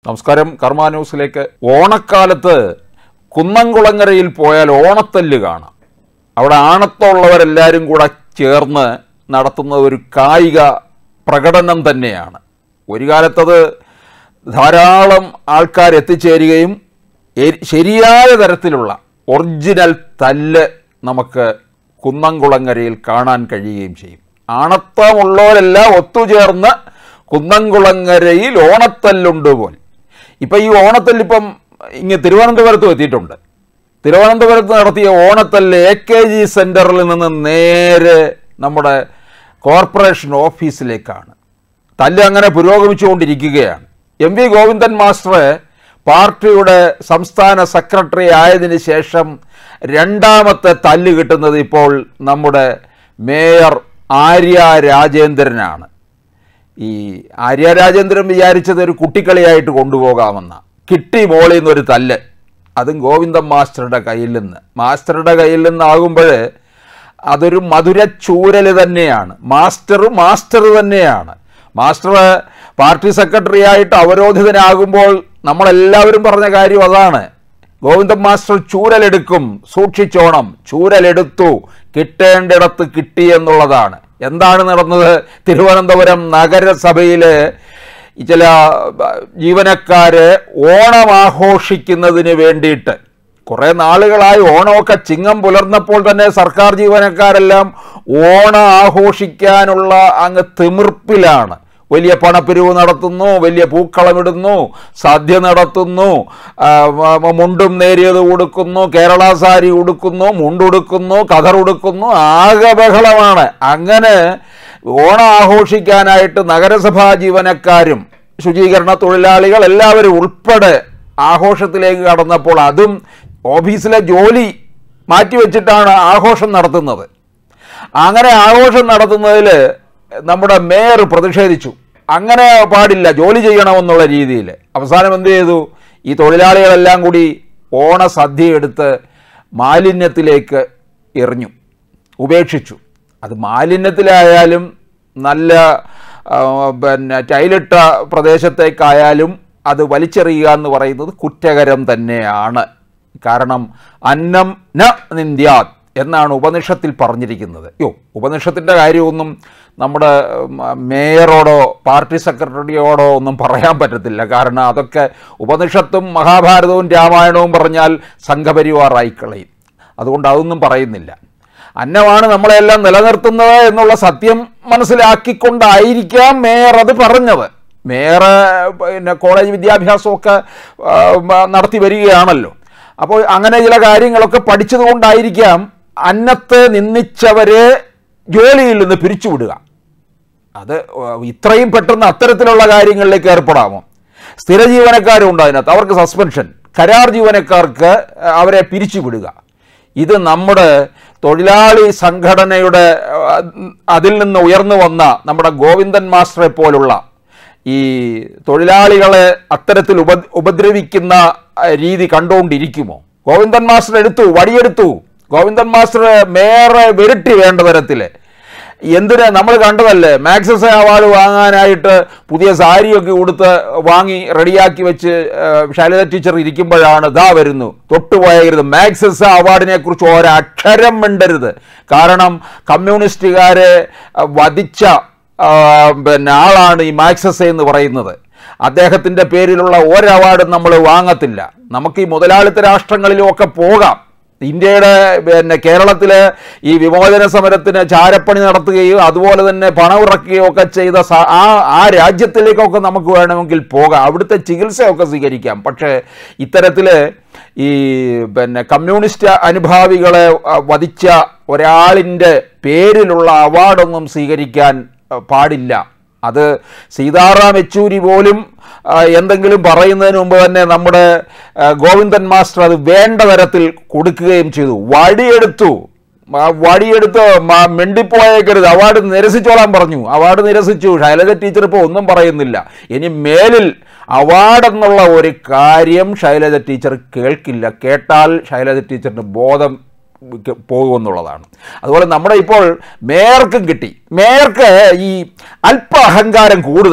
നമസ്കാരം കർമ്മ ന്യൂസിലേക്ക് ഓണക്കാലത്ത് കുന്നംകുളങ്ങരയിൽ പോയാൽ ഓണത്തല്ല് കാണാം അവിടെ ആണത്തുള്ളവരെല്ലാവരും കൂടെ ചേർന്ന് നടത്തുന്ന ഒരു കായിക പ്രകടനം തന്നെയാണ് ഒരു കാലത്തത് ധാരാളം ആൾക്കാർ എത്തിച്ചേരുകയും എ- ശരിയായ തരത്തിലുള്ള ഒറിജിനൽ തല്ല് നമുക്ക് കുന്നംകുളങ്ങരയിൽ കാണാൻ കഴിയുകയും ചെയ്യും ആണത്തമുള്ളവരെല്ലാം ഒത്തുചേർന്ന് കുന്നംകുളങ്ങരയിൽ ഓണത്തല്ലുണ്ട് പോൽ ഇപ്പം ഈ ഓണത്തല്ലിപ്പം ഇങ്ങ് തിരുവനന്തപുരത്തും എത്തിയിട്ടുണ്ട് തിരുവനന്തപുരത്ത് നടത്തിയ ഓണത്തല്ല് എ കെ ജി സെൻറ്ററിൽ നിന്ന് നേരെ നമ്മുടെ കോർപ്പറേഷൻ ഓഫീസിലേക്കാണ് തല്ല് അങ്ങനെ പുരോഗമിച്ചുകൊണ്ടിരിക്കുകയാണ് എം വി ഗോവിന്ദൻ മാസ്റ്റർ പാർട്ടിയുടെ സംസ്ഥാന സെക്രട്ടറി ആയതിനു ശേഷം രണ്ടാമത്തെ തല്ല് കിട്ടുന്നത് ഇപ്പോൾ നമ്മുടെ മേയർ ആര്യ രാജേന്ദ്രനാണ് ഈ ആര്യ രാജേന്ദ്രൻ വിചാരിച്ചത് ഒരു കുട്ടിക്കളിയായിട്ട് കൊണ്ടുപോകാമെന്ന കിട്ടി മോളിൽ നിന്നൊരു തല്ല് അതും ഗോവിന്ദൻ മാസ്റ്ററുടെ കയ്യിൽ നിന്ന് മാസ്റ്ററുടെ കയ്യിൽ നിന്നാകുമ്പോൾ അതൊരു മധുര ചൂരൽ തന്നെയാണ് മാസ്റ്റർ മാസ്റ്റർ തന്നെയാണ് മാസ്റ്റർ പാർട്ടി സെക്രട്ടറി ആയിട്ട് അവരോധിതനാകുമ്പോൾ നമ്മളെല്ലാവരും പറഞ്ഞ കാര്യം അതാണ് ഗോവിന്ദൻ മാസ്റ്റർ ചൂരലെടുക്കും സൂക്ഷിച്ചോണം ചൂരലെടുത്തു കിട്ടേണ്ടിടത്ത് കിട്ടി എന്നുള്ളതാണ് എന്താണ് നടന്നത് തിരുവനന്തപുരം നഗരസഭയിൽ ചില ജീവനക്കാര് ഓണം ആഘോഷിക്കുന്നതിന് വേണ്ടിയിട്ട് കുറേ നാളുകളായി ഓണമൊക്കെ ചിങ്ങം പുലർന്നപ്പോൾ തന്നെ സർക്കാർ ജീവനക്കാരെല്ലാം ഓണം ആഘോഷിക്കാനുള്ള അങ്ങ് തിമിർപ്പിലാണ് വലിയ പണപ്പിരിവ് നടത്തുന്നു വലിയ പൂക്കളമിടുന്നു സദ്യ നടത്തുന്നു ആ, മ- മുണ്ടും നേരിയത് ഉടുക്കുന്നു കേരള സാരി ഉടുക്കുന്നു മുണ്ടുടുക്കുന്നു കഥർ ഉടുക്കുന്നു ആകെ ബഹളമാണ് അങ്ങനെ ഓണം ആഘോഷിക്കാനായിട്ട് നഗരസഭാ ജീവനക്കാരും ശുചീകരണ തൊഴിലാളികൾ എല്ലാവരും ഉൾപ്പെടെ ആഘോഷത്തിലേക്ക് കടന്നപ്പോൾ അതും ഓഫീസിലെ ജോലി മാറ്റിവെച്ചിട്ടാണ് ആഘോഷം നടത്തുന്നത് അങ്ങനെ ആഘോഷം നടത്തുന്നതിൽ നമ്മുടെ മേയർ പ്രതിഷേധിച്ചു അങ്ങനെ പാടില്ല ജോലി ചെയ്യണമെന്നുള്ള രീതിയിൽ അവസാനം എന്ത് ചെയ്തു ഈ തൊഴിലാളികളെല്ലാം കൂടി ഓണസദ്യ എടുത്ത് മാലിന്യത്തിലേക്ക് എറിഞ്ഞു ഉപേക്ഷിച്ചു അത് മാലിന്യത്തിലായാലും നല്ല ആ, പിന്നെ ടൈലിട്ട പ്രദേശത്തേക്കായാലും അത് വലിച്ചെറിയുക എന്ന് പറയുന്നത് കുറ്റകരം തന്നെയാണ് കാരണം അന്നം ന നിന്ദ്യാത് എന്നാണ് ഉപനിഷത്തിൽ പറഞ്ഞിരിക്കുന്നത് യോ ഉപനിഷത്തിൻ്റെ കാര്യമൊന്നും നമ്മുടെ ഉം, മേയറോടോ പാർട്ടി സെക്രട്ടറിയോടോ ഒന്നും പറയാൻ പറ്റത്തില്ല കാരണം അതൊക്കെ ഉപനിഷത്തും മഹാഭാരതവും രാമായണവും പറഞ്ഞാൽ സംഘപരിവാറായി കളയും അതുകൊണ്ട് അതൊന്നും പറയുന്നില്ല അന്നമാണ് നമ്മളെല്ലാം നിലനിർത്തുന്നത് എന്നുള്ള സത്യം മനസ്സിലാക്കിക്കൊണ്ടായിരിക്കാം മേയർ അത് പറഞ്ഞത് മേയർ പിന്നെ കോളേജ് വിദ്യാഭ്യാസമൊക്കെ ആ, മ- നടത്തി വരികയാണല്ലോ അപ്പോൾ അങ്ങനെ ചില കാര്യങ്ങളൊക്കെ പഠിച്ചതുകൊണ്ടായിരിക്കാം അന്നത്തെ നിന്ദിച്ചവരെ ജോലിയിൽ നിന്ന് പിരിച്ചുവിടുക അത് ഇത്രയും പെട്ടെന്ന് അത്തരത്തിലുള്ള കാര്യങ്ങളിലേക്ക് ഏർപ്പെടാമോ സ്ഥിര ജീവനക്കാരും ഉണ്ട് അതിനകത്ത് അവർക്ക് സസ്പെൻഷൻ കരാർ ജീവനക്കാർക്ക് അവരെ പിരിച്ചുവിടുക ഇത് നമ്മുടെ തൊഴിലാളി സംഘടനയുടെ അഹ്, അതിൽ നിന്ന് ഉയർന്നു വന്ന നമ്മുടെ ഗോവിന്ദൻ മാസ്റ്ററെ പോലുള്ള ഈ തൊഴിലാളികളെ അത്തരത്തിൽ ഉപ ഉപദ്രവിക്കുന്ന അഹ്, രീതി കണ്ടുകൊണ്ടിരിക്കുമോ ഗോവിന്ദൻ മാസ്റ്റർ എടുത്തു വടിയെടുത്തു ഗോവിന്ദൻ മാസ്റ്റർ മേയറെ വിരട്ടി വേണ്ട തരത്തിൽ എന്തിന് നമ്മൾ കണ്ടതല്ലേ മാക്സസ് അവാർഡ് വാങ്ങാനായിട്ട് പുതിയ സാരിയൊക്കെ ഉടുത്ത് വാങ്ങി റെഡിയാക്കി വെച്ച് ഏഹ്, ശൈലജ ടീച്ചർ ഇരിക്കുമ്പോഴാണ് ഇതാ വരുന്നു തൊട്ടുപോയരുത് മാക്സസ് അവാർഡിനെ കുറിച്ച് ഒരക്ഷരം മിണ്ടരുത് കാരണം കമ്മ്യൂണിസ്റ്റുകാരെ അഹ്, വധിച്ച ആ, പിന്നെ ആളാണ് ഈ മാക്സസ് എന്ന് പറയുന്നത് അദ്ദേഹത്തിൻ്റെ പേരിലുള്ള ഒരു അവാർഡും നമ്മൾ വാങ്ങത്തില്ല നമുക്ക് ഈ മുതലാളിത്ത രാഷ്ട്രങ്ങളിലുമൊക്കെ പോകാം ഇന്ത്യയുടെ പിന്നെ കേരളത്തിലെ ഈ വിമോചന സമരത്തിന് ചാരപ്പണി നടത്തുകയും അതുപോലെ തന്നെ പണമിറക്കുകയും ഒക്കെ ചെയ്ത സ- ആ ആ രാജ്യത്തിലേക്കൊക്കെ നമുക്ക് വേണമെങ്കിൽ പോകാം അവിടുത്തെ ചികിത്സയൊക്കെ സ്വീകരിക്കാം പക്ഷേ ഇത്തരത്തിൽ ഈ പിന്നെ കമ്മ്യൂണിസ്റ്റ് അനുഭാവികളെ ആ, വധിച്ച ഒരാളിൻ്റെ പേരിലുള്ള അവാർഡൊന്നും സ്വീകരിക്കാൻ ആ, പാടില്ല അത് സീതാറാം യെച്ചൂരി പോലും ആ, എന്തെങ്കിലും പറയുന്നതിന് മുമ്പ് തന്നെ നമ്മുടെ ആ, ഗോവിന്ദൻ മാസ്റ്റർ അത് വേണ്ട തരത്തിൽ കൊടുക്കുകയും ചെയ്തു വടിയെടുത്തു ആ വടിയെടുത്ത് മ- മിണ്ടിപ്പോയേക്കരുത് അവാർഡ് നിരസിച്ചോളാൻ പറഞ്ഞു അവാർഡ് നിരസിച്ചു ശൈലജ ടീച്ചർ ഇപ്പോൾ ഒന്നും പറയുന്നില്ല ഇനി മേലിൽ അവാർഡ് എന്നുള്ള ഒരു കാര്യം ശൈലജ ടീച്ചർ കേൾക്കില്ല കേട്ടാൽ ശൈലജ ടീച്ചറിന് ബോധം പോകുമെന്നുള്ളതാണ് അതുപോലെ നമ്മുടെ ഇപ്പോൾ മേയർക്കും കിട്ടി മേയർക്ക് ഈ അല്പ അഹങ്കാരം കൂടുതലാണ്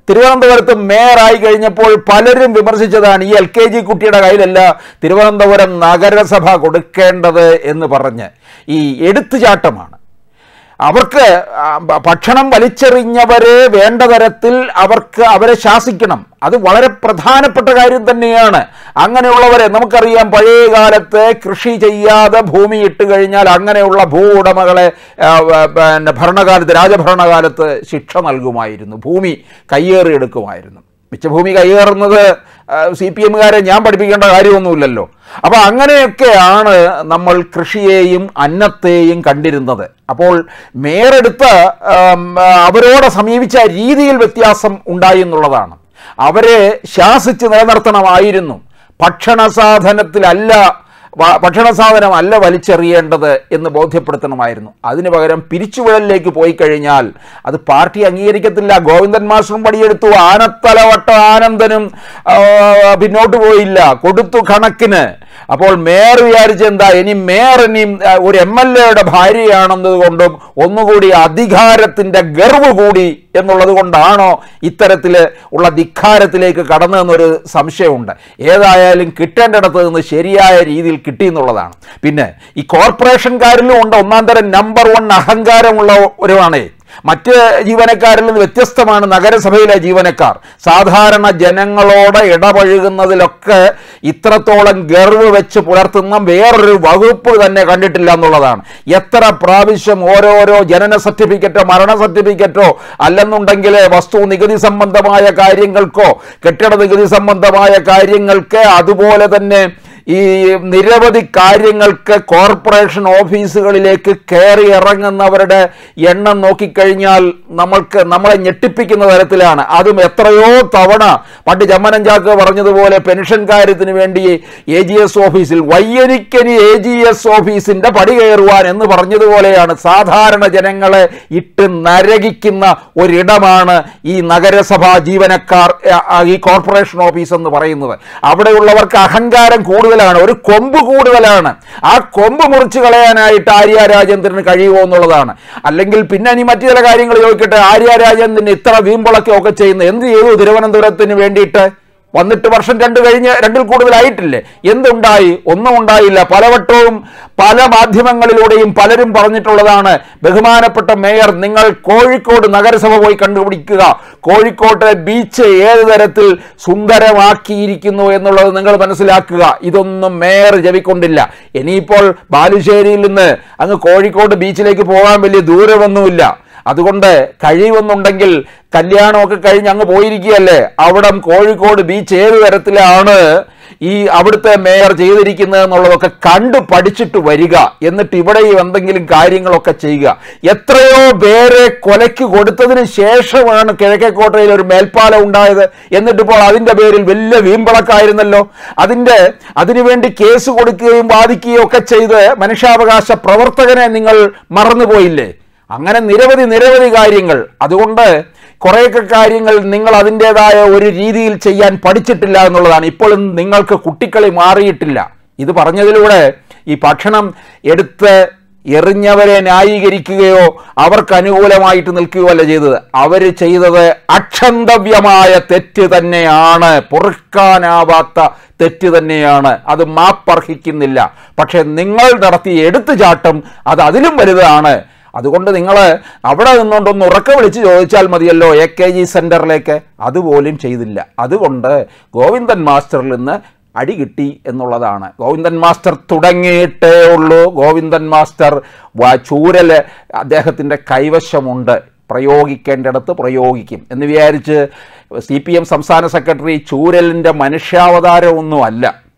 തിരുവനന്തപുരത്ത് മേയറായി കഴിഞ്ഞപ്പോൾ പലരും വിമർശിച്ചതാണ് ഈ എൽ കെ ജി കുട്ടിയുടെ കയ്യിലല്ല തിരുവനന്തപുരം നഗരസഭ കൊടുക്കേണ്ടത് എന്ന് പറഞ്ഞ് ഈ എടുത്തുചാട്ടമാണ് അവർക്ക് ആ, ഭ- ഭക്ഷണം വലിച്ചെറിഞ്ഞവരെ വേണ്ട തരത്തിൽ അവർക്ക് അവരെ ശാസിക്കണം അത് വളരെ പ്രധാനപ്പെട്ട കാര്യം തന്നെയാണ് അങ്ങനെയുള്ളവരെ നമുക്കറിയാം പഴയ കാലത്ത് കൃഷി ചെയ്യാതെ ഭൂമി ഇട്ട് കഴിഞ്ഞാൽ അങ്ങനെയുള്ള ഭൂ ഉടമകളെ ആ, വ- പിന്നെ ഭരണകാലത്ത് രാജഭരണകാലത്ത് ശിക്ഷ നൽകുമായിരുന്നു ഭൂമി കയ്യേറി എടുക്കുമായിരുന്നു മിച്ചഭൂമി കയ്യേറുന്നത് സി പി എമ്മുകാരെ ഞാൻ പഠിപ്പിക്കേണ്ട കാര്യമൊന്നുമില്ലല്ലോ അപ്പോൾ അങ്ങനെയൊക്കെയാണ് നമ്മൾ കൃഷിയെയും അന്നത്തെയും കണ്ടിരുന്നത് അപ്പോൾ മേയറെടുത്ത ആം, അവരോട് സമീപിച്ച രീതിയിൽ വ്യത്യാസം ഉണ്ടായി എന്നുള്ളതാണ് അവരെ ശാസിച്ച് നിലനിർത്തണമായിരുന്നു ഭക്ഷണ സാധനത്തിലല്ല വ- ഭക്ഷണ സാധനമല്ല വലിച്ചെറിയേണ്ടത് എന്ന് ബോധ്യപ്പെടുത്തണമായിരുന്നു അതിന് പകരം പിരിച്ചുവിടലിലേക്ക് പോയി കഴിഞ്ഞാൽ അത് പാർട്ടി അംഗീകരിക്കത്തില്ല ഗോവിന്ദൻ മാസ്റ്ററും പടിയെടുത്തു ആനത്തലവട്ട ആനന്ദനും ആ, പിന്നോട്ട് പോയില്ല കൊടുത്തു കണക്കിന് അപ്പോൾ മേയർ വിചാരിച്ച എന്താ ഇനി മേയർ ഇനി ആ, ഒരു എം എൽ എയുടെ ഭാര്യയാണെന്നതുകൊണ്ടും ഒന്നുകൂടി അധികാരത്തിന്റെ ഗർവ് കൂടി എന്നുള്ളത് കൊണ്ടാണോ ഇത്തരത്തിൽ ഉള്ള ധിക്കാരത്തിലേക്ക് കടന്നതെന്നൊരു സംശയമുണ്ട് ഏതായാലും കിട്ടേണ്ടിടത്ത് നിന്ന് ശരിയായ രീതിയിൽ കിട്ടി എന്നുള്ളതാണ് പിന്നെ ഈ കോർപ്പറേഷൻകാരിലും ഉണ്ട് ഒന്നാം തരം നമ്പർ വൺ അഹങ്കാരമുള്ള ഒരുവാണേ മറ്റ് ജീവനക്കാരിൽ നിന്ന് വ്യത്യസ്തമാണ് നഗരസഭയിലെ ജീവനക്കാർ സാധാരണ ജനങ്ങളോട് ഇടപഴകുന്നതിലൊക്കെ ഇത്രത്തോളം ഗർവ് വെച്ച് പുലർത്തുന്ന വേറൊരു വകുപ്പ് തന്നെ കണ്ടിട്ടില്ല എന്നുള്ളതാണ് എത്ര പ്രാവശ്യം ഓരോരോ ജനന സർട്ടിഫിക്കറ്റോ മരണ സർട്ടിഫിക്കറ്റോ അല്ലെന്നുണ്ടെങ്കിൽ വസ്തു നികുതി സംബന്ധമായ കാര്യങ്ങൾക്കോ കെട്ടിട നികുതി സംബന്ധമായ കാര്യങ്ങൾക്ക് അതുപോലെ തന്നെ ഈ നിരവധി കാര്യങ്ങൾക്ക് കോർപ്പറേഷൻ ഓഫീസുകളിലേക്ക് കയറി ഇറങ്ങുന്നവരുടെ എണ്ണം നോക്കിക്കഴിഞ്ഞാൽ നമ്മൾക്ക് നമ്മളെ ഞെട്ടിപ്പിക്കുന്ന തരത്തിലാണ് അതും എത്രയോ തവണ പണ്ട് ചമ്മനഞ്ചാക്ക് പറഞ്ഞതുപോലെ പെൻഷൻ കാര്യത്തിന് വേണ്ടി എ ജി എസ് ഓഫീസിൽ വയ്യനിക്കനി എ ജി എസ് ഓഫീസിന്റെ പടി കയറുവാൻ എന്ന് പറഞ്ഞതുപോലെയാണ് സാധാരണ ജനങ്ങളെ ഇട്ട് നരകിക്കുന്ന ഒരിടമാണ് ഈ നഗരസഭാ ജീവനക്കാർ ആ, ആ, ഈ കോർപ്പറേഷൻ ഓഫീസ് എന്ന് പറയുന്നത് അവിടെയുള്ളവർക്ക് അഹങ്കാരം കൂടുതലാണ് ഒരു കൊമ്പ് കൂടുതലാണ് ആ കൊമ്പ് മുറിച്ച് കളയാനായിട്ട് ആര്യ രാജേന്ദ്രന് കഴിയുമോ എന്നുള്ളതാണ് അല്ലെങ്കിൽ പിന്നെ ഇനി മറ്റു ചില കാര്യങ്ങൾ ചോദിക്കട്ടെ ആര്യ രാജേന്ദ്രന് ഇത്ര വീമ്പളൊക്കെ ഒക്കെ ചെയ്യുന്നത് എന്ത് ചെയ്തു തിരുവനന്തപുരത്തിന് വേണ്ടിയിട്ട് വന്നിട്ട് വർഷം രണ്ട് കഴിഞ്ഞ് രണ്ടിൽ കൂടുതലായിട്ടില്ലേ എന്തുണ്ടായി ഒന്നും ഉണ്ടായില്ല പലവട്ടവും പല മാധ്യമങ്ങളിലൂടെയും പലരും പറഞ്ഞിട്ടുള്ളതാണ് ബഹുമാനപ്പെട്ട മേയർ നിങ്ങൾ കോഴിക്കോട് നഗരസഭ പോയി കണ്ടുപിടിക്കുക കോഴിക്കോട്ടെ ബീച്ച് ഏത് തരത്തിൽ സുന്ദരമാക്കിയിരിക്കുന്നു എന്നുള്ളത് നിങ്ങൾ മനസ്സിലാക്കുക ഇതൊന്നും മേയർ ജപിക്കൊണ്ടില്ല ഇനിയിപ്പോൾ ബാലുശ്ശേരിയിൽ നിന്ന് അങ്ങ് കോഴിക്കോട് ബീച്ചിലേക്ക് പോകാൻ വലിയ ദൂരമൊന്നുമില്ല അതുകൊണ്ട് കഴിയുമെന്നുണ്ടെങ്കിൽ കല്യാണമൊക്കെ കഴിഞ്ഞ് അങ്ങ് പോയിരിക്കുകയല്ലേ അവിടം കോഴിക്കോട് ബീച്ച് ഏത് തരത്തിലാണ് ഈ അവിടുത്തെ മേയർ ചെയ്തിരിക്കുന്നത് എന്നുള്ളതൊക്കെ കണ്ടു പഠിച്ചിട്ട് വരിക എന്നിട്ട് ഇവിടെ ഈ എന്തെങ്കിലും കാര്യങ്ങളൊക്കെ ചെയ്യുക എത്രയോ പേരെ കൊലയ്ക്ക് കൊടുത്തതിന് ശേഷമാണ് കിഴക്കേക്കോട്ടയിൽ ഒരു മേൽപ്പാലം ഉണ്ടായത് എന്നിട്ടിപ്പോൾ അതിന്റെ പേരിൽ വലിയ വീമ്പളക്കായിരുന്നല്ലോ അതിന്റെ അതിനുവേണ്ടി കേസ് കൊടുക്കുകയും വാദിക്കുകയും ഒക്കെ ചെയ്ത് മനുഷ്യാവകാശ പ്രവർത്തകനെ നിങ്ങൾ മറന്നുപോയില്ലേ അങ്ങനെ നിരവധി നിരവധി കാര്യങ്ങൾ അതുകൊണ്ട് കുറേയൊക്കെ കാര്യങ്ങൾ നിങ്ങൾ അതിൻ്റെതായ ഒരു രീതിയിൽ ചെയ്യാൻ പഠിച്ചിട്ടില്ല എന്നുള്ളതാണ് ഇപ്പോഴും നിങ്ങൾക്ക് കുട്ടിക്കളി മാറിയിട്ടില്ല ഇത് പറഞ്ഞതിലൂടെ ഈ ഭക്ഷണം എടുത്ത് എറിഞ്ഞവരെ ന്യായീകരിക്കുകയോ അവർക്ക് അനുകൂലമായിട്ട് നിൽക്കുകയോ അല്ല ചെയ്തത് അവർ ചെയ്തത് അക്ഷന്തവ്യമായ തെറ്റ് തന്നെയാണ് പൊറുക്കാനാവാത്ത തെറ്റ് തന്നെയാണ് അത് മാപ്പർഹിക്കുന്നില്ല പക്ഷെ നിങ്ങൾ നടത്തിയ എടുത്തുചാട്ടം അത് അതിലും വലുതാണ് അതുകൊണ്ട് നിങ്ങൾ അവിടെ നിന്നുകൊണ്ടൊന്ന് ഉറക്ക വിളിച്ച് ചോദിച്ചാൽ മതിയല്ലോ എ കെ ജി സെൻറ്ററിലേക്ക് അതുപോലും ചെയ്തില്ല അതുകൊണ്ട് ഗോവിന്ദൻ മാസ്റ്ററിൽ നിന്ന് അടി കിട്ടി എന്നുള്ളതാണ് ഗോവിന്ദൻ മാസ്റ്റർ തുടങ്ങിയിട്ടേ ഉള്ളൂ ഗോവിന്ദൻ മാസ്റ്റർ വ- ചൂരൽ അദ്ദേഹത്തിൻ്റെ കൈവശമുണ്ട് പ്രയോഗിക്കേണ്ടിടത്ത് പ്രയോഗിക്കും എന്ന് വിചാരിച്ച് സി പി എം സംസ്ഥാന സെക്രട്ടറി ചൂരലിൻ്റെ മനുഷ്യാവതാരമൊന്നുമല്ല